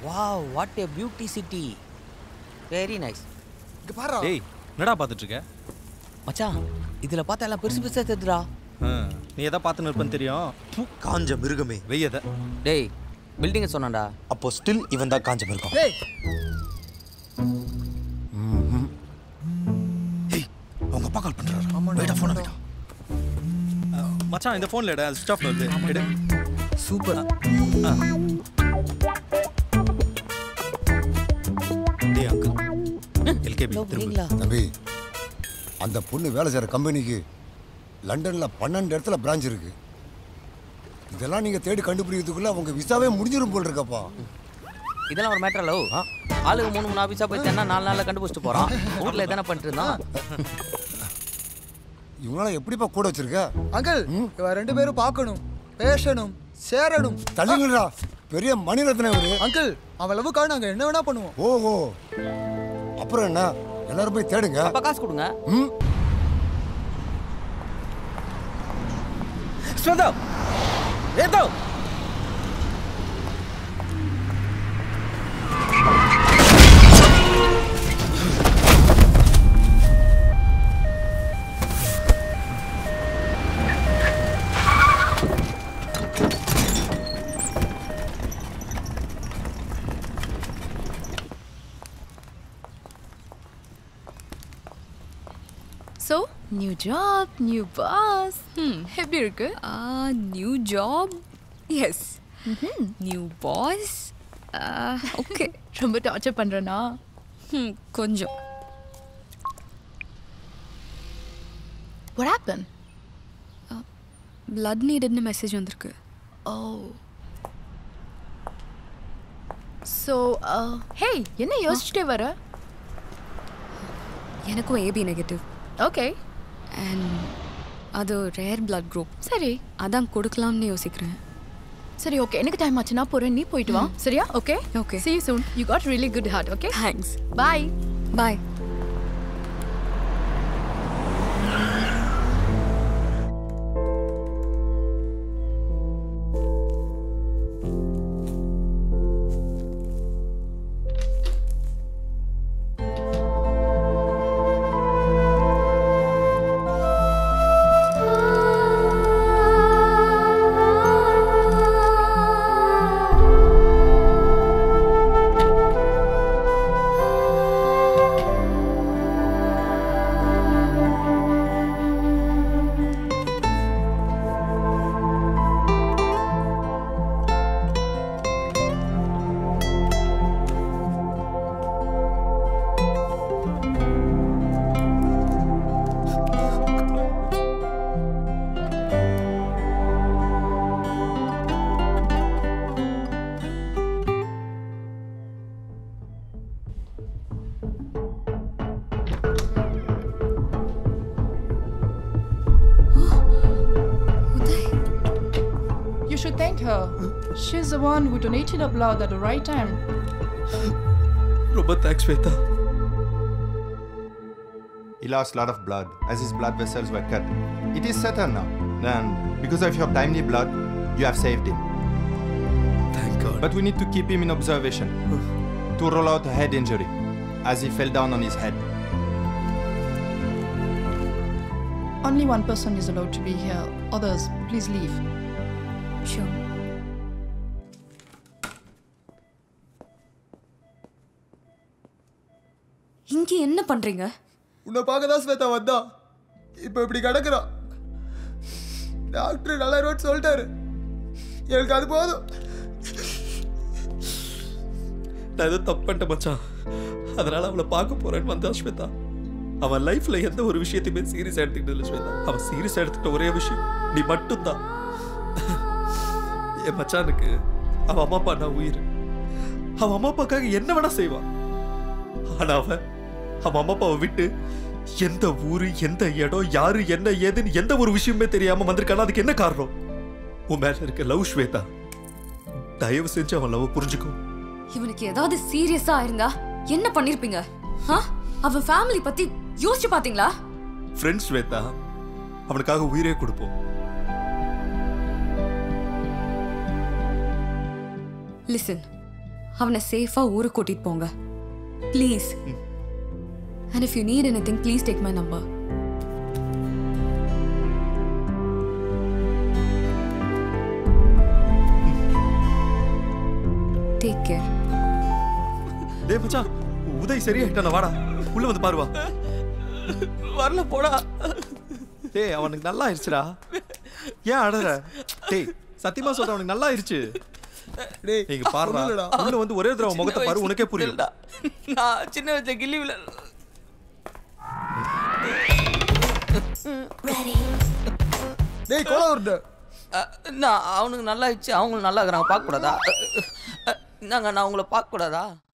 Wow what a beauty city very nice இங்க பாரு டேய் என்னடா பார்த்துட்டு இருக்க மச்சான் இதுல பார்த்தா எல்லாம் பெருசு பெருசா தெரியுதுடா ஆ, நீ எதை பார்த்துன்னு இருப்பேன்னு தெரியும் பூ காஞ்ச மிருகமே வெய்யத டேய் பில்டிங்கை சொன்னான்டா அப்போ ஸ்டில் இவன் தான் காஞ்ச மிருகம் ஏய் ஏய் அவங்க அப்பா கால் பண்றாரு வெயிட்டா போன வெயிட்டா மச்சான் இந்த ஃபோனில் எடு அது ஸ்விட்ச் ஆஃப்ல வருது எடு சூப்பர் ஆ. டேய் அங்கிள் எல்கேபி இதோ திரும்ப புரியுங்களா தம்பி அந்த பொண்ணு வேலை செய்கிற கம்பெனிக்கு லண்டனில் பன்னெண்டு இடத்துல பிரான்ச் இருக்கு இதெல்லாம் நீங்கள் தேடி கண்டுபிடிக்கிறதுக்குள்ள உங்கள் விசாவே முடிஞ்சிரும் போல் இருக்கப்பா இதெல்லாம் ஒரு மேட்டர் லவ் ஆளுக்கு மூணு மூணு ஆஃபீஸாக போய் தேனா நாலு நாளில் கண்டுபிடிச்சிட்டு போகிறான் ஊரில் எதானே பண்ணிட்டு இருந்தான் இவங்களாம் எப்படிப்பா கூட வச்சிருக்க அங்கிள் இவ ரெண்டு பேரும் பார்க்கணும் பேசணும் சேரணும் தள்ளுங்கடா பெரிய மணிரத்னம் இவரு அங்கிள் அவன் லவ்வுக்காக நாங்க என்ன வேணா பண்ணுவோம் ஓஹோ அப்புறம் என்ன எல்லாரும் போய் தேடுங்க அப்போ காசு கொடுங்க ம் ஸ்வேதா ஏதோ so new job new boss எப்படி இருக்கு new job yes new boss okay ரொம்ப டார்ச்சர் பண்றேனா கொஞ்சம் வாட் ஹேப்பன் பிளட் நீடட்னு மெசேஜ் வந்திருக்கு ஓ ஸோ ஹே என்ன யோசிச்சுட்டே வர எனக்கும் ஏபி நெகட்டிவ் ஓகே அண்ட் அது ரேர் பிளட் குரூப் சரி அதான் கொடுக்கலாம்னு யோசிக்கிறேன் சரி ஓகே எனக்கு டைம் ஆச்சு நான் போறேன் நீ போயிட்டு வா சரியா okay Okay. see you soon you got really good heart okay thanks bye bye You should thank her. She's the one who donated her blood at the right time. ரொம்ப thanks Shweta He lost a lot of blood as his blood vessels were cut. It is settled now. Then, because of your timely blood, you have saved him. Thank God But we need to keep him in observation to rule out a head injury as he fell down on his head. Only one person is allowed to be here. Others, please leave. Sure இங்கே என்ன பண்றீங்க உன்னை பார்க்க தான் ஸ்வேதா வந்தா இப்போ இப்படி கிடக்குறான் டாக்டர் நல்ல ரோட் சொல்லிட்டாரு எனக்கு அது போதும் நான் ஏதோ தப்பு பண்ணிட்டேன் மச்சான் அதனால அவளை பார்க்க போறேன்னு வந்தா ஸ்வேதா அவன் லைஃப்ல எந்த ஒரு விஷயத்தையுமே சீரியஸ் எடுத்துக்கிட்டு இல்லை ஸ்வேதா அவன் சீரியஸ் எடுத்துக்கிட்ட ஒரே விஷயம் நீ மட்டும்தான் என் மச்சானுக்கு அவன் அம்மா அப்பா நான் உயிர் அவன் அம்மா அப்பாக்காக என்ன வேணா செய்வான் ஆனா அவன் அவன் அம்மா அப்பாவை விட்டு எந்த ஊரு எந்த இடம் யாரு என்ன ஏதுன்னு எந்த ஒரு விஷயமே தெரியாம வந்திருக்கானா அதுக்கு என்ன காரணம் உன் மேல இருக்க லவ் ஸ்வேதா தயவு செஞ்சு அவன் லவ் புரிஞ்சுக்கோ இவனுக்கு ஏதாவது சீரியஸா இருந்தா என்ன பண்ணிருப்பீங்க ஆ? அவன் ஃபேமிலி பத்தி யோசிச்சு பாத்தீங்களா ஃப்ரெண்ட்ஸ் ஸ்வேதா அவனுக்காக உயிரே கொடுப்போம் லிசன் அவனை சேஃபா ஊருக்கு கூட்டிட்டு போங்க please and if you need anything please take my number take care டேய் மச்சான் உதய் சரியாயிட்டான வாடா உள்ள வந்து பாருவா வரல போடா டேய் அவனுக்கு நல்லா ஆயிடுச்சுடா ஏன் அழற டேய் சத்தியமா சொல்ற அவனுக்கு நல்லா ஆயிடுச்சு டேய் நீங்க பாருடா ஒண்ணும் இல்லடா. உள்ள வந்து ஒரே தடவை அவன் முகத்தை பாரு உனக்கே புரியும் இல்லடா. நான் சின்ன வயசுல கில்லி விழ டேய் கோல உருட்டு நான் அவனுக்கு நல்லா ஆயிடுச்சு அவங்களும் நல்லா இருக்கிறாங்க பார்க்க கூடாதா நாங்க நான் உங்களை பார்க்க கூடாதா